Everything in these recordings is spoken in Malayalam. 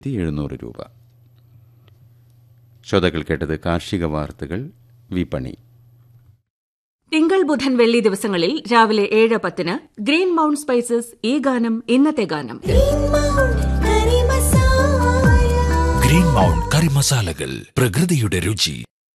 എഴുന്നൂറ് രൂപ ശ്രോതാക്കൾ കേട്ടത് കാർഷിക വാർത്തകൾ വിപണി തിങ്കൾ ബുധൻ വെള്ളി ദിവസങ്ങളിൽ രാവിലെ ഏഴ് പത്തിന് ഗ്രീൻ മൗണ്ട് സ്പൈസസ് ഈ ഗാനം ഇന്നത്തെ ഗാനം ഗ്രീൻ മൗണ്ട് കറി മസാലകൾ പ്രകൃതിയുടെ രുചി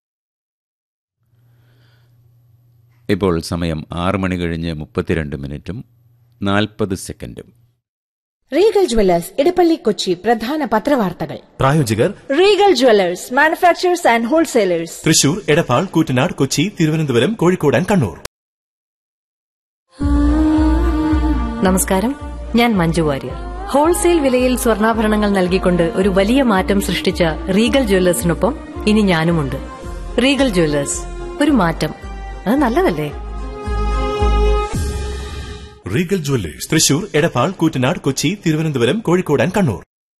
ഇപ്പോൾ സമയം ആറ് മണി കഴിഞ്ഞ് മുപ്പത്തിരണ്ട് മിനിറ്റും നാൽപ്പത് സെക്കൻഡും റീഗൽ ജ്വല്ലേഴ്സ് ഇടപ്പള്ളി കൊച്ചി പ്രധാന പത്രവാർത്തകൾ പ്രായോജകർ Regal jewellers manufacturers and wholesalers Thrissur Edappal Koottanad Kochi Thiruvananthapuram Kozhikode and Kannur നമസ്കാരം ഞാൻ മഞ്ജു വാര്യർ ഹോൾസെയിൽ വിലയിൽ സ്വർണ്ണാഭരണങ്ങൾ നൽകിക്കൊണ്ട് ഒരു വലിയ മാറ്റം സൃഷ്ടിച്ച റീഗൽ ജ്വല്ലേഴ്സിനൊപ്പം ഇനി ഞാനുമുണ്ട് റീഗൽ ജ്വല്ലേഴ്സ് ഒരു മാറ്റം അത് നല്ലതല്ലേ Regal jewellers Thrissur Edappal Koottanad Kochi Thiruvananthapuram Kozhikode and Kannur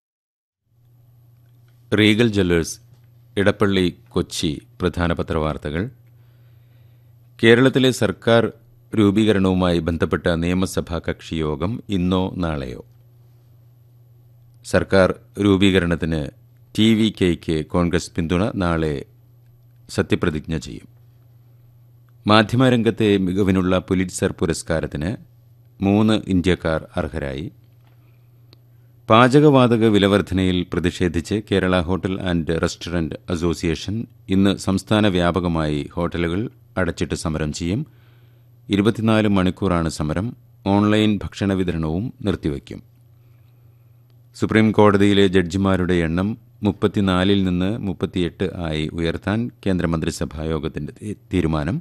Regal jewellers Edappally Kochi പ്രധാന പത്രവാർത്തകൾ കേരളത്തിലെ സർക്കാർ രൂപീകരണവുമായി ബന്ധപ്പെട്ട നിയമസഭാ കക്ഷി യോഗം ഇന്നോ നാളെയോ സർക്കാർ രൂപീകരണത്തിന് ടി വി കെയ്ക്ക് കോൺഗ്രസ് പിന്തുണ നാളെ സത്യപ്രതിജ്ഞ ചെയ്യും മാധ്യമരംഗത്തെ മികവിനുള്ള പുലിറ്റ്സർ പുരസ്കാരത്തിന് മൂന്ന് ഇന്ത്യക്കാർ അർഹരായി പാചകവാതക വിലവർധനയിൽ പ്രതിഷേധിച്ച് Kerala hotel and restaurant association ഇന്ന് സംസ്ഥാന വ്യാപകമായി ഹോട്ടലുകൾ അടച്ചിട്ട് സമരം ചെയ്യും ഇരുപത്തിനാല് മണിക്കൂറാണ് സമരം ഓൺലൈൻ ഭക്ഷണ വിതരണവും നിർത്തിവയ്ക്കും സുപ്രീം കോടതിയിലെ ജഡ്ജിമാരുടെ എണ്ണം മുപ്പത്തിനാലിൽ നിന്ന് മുപ്പത്തിയെട്ട് ആയി ഉയർത്താൻ കേന്ദ്രമന്ത്രിസഭാ യോഗത്തിന്റെ തീ- തീരുമാനം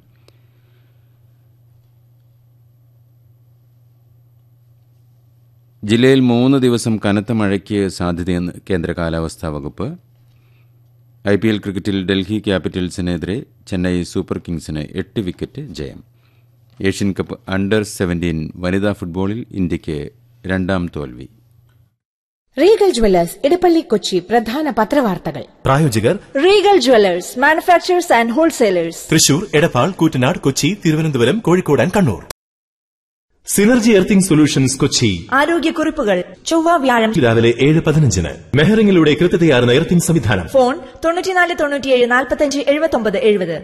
ജില്ലയിൽ മൂന്ന് ദിവസം കനത്ത മഴയ്ക്ക് സാധ്യതയെന്ന് കേന്ദ്ര കാലാവസ്ഥാ വകുപ്പ് ഐ പി എൽ ക്രിക്കറ്റിൽ ഡൽഹി ക്യാപിറ്റൽസിനെതിരെ ചെന്നൈ സൂപ്പർ കിങ്സിന് എട്ട് വിക്കറ്റ് ജയം ഏഷ്യൻ കപ്പ് അണ്ടർ സെവൻറ്റീൻ വനിതാ ഫുട്ബോളിൽ ഇന്ത്യയ്ക്ക് രണ്ടാം തോൽവി റീഗൽ ജ്വല്ലേഴ്സ് ഇടപ്പള്ളി കൊച്ചി പ്രധാന പത്രവാർത്തകൾ പ്രായോജകർ Regal jewellers manufacturers and wholesalers Thrissur Edappal Koottanad Kochi Thiruvananthapuram Kozhikode and Kannur synergy earthing solutions Kochi ആരോഗ്യക്കുറിപ്പുകൾ ചൊവ്വ വ്യാഴം രാവിലെ ഏഴ് പതിനഞ്ചിന് മെഹറിംഗിലൂടെ കൃത്യതയാർന്ന എർത്തിംഗ് സംവിധാനം ഫോൺ തൊണ്ണൂറ്റിനാല് തൊണ്ണൂറ്റിയേഴ് നാൽപ്പത്തഞ്ച് എഴുപത്തൊമ്പത് എഴുപത്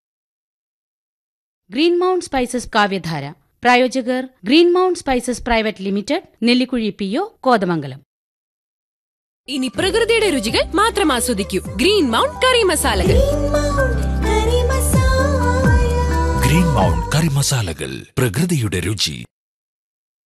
ഗ്രീൻ മൗണ്ട് സ്പൈസസ് കാവ്യധാര പ്രായോജകർ green mount spices private limited Nellikuzhi P O Kothamangalam ഇനി പ്രകൃതിയുടെ രുചികൾ മാത്രം ആസ്വദിക്കൂ ഗ്രീൻ മൗണ്ട് കറി മസാലകൾ ഗ്രീൻ മൗണ്ട് കറി മസാലകൾ പ്രകൃതിയുടെ രുചി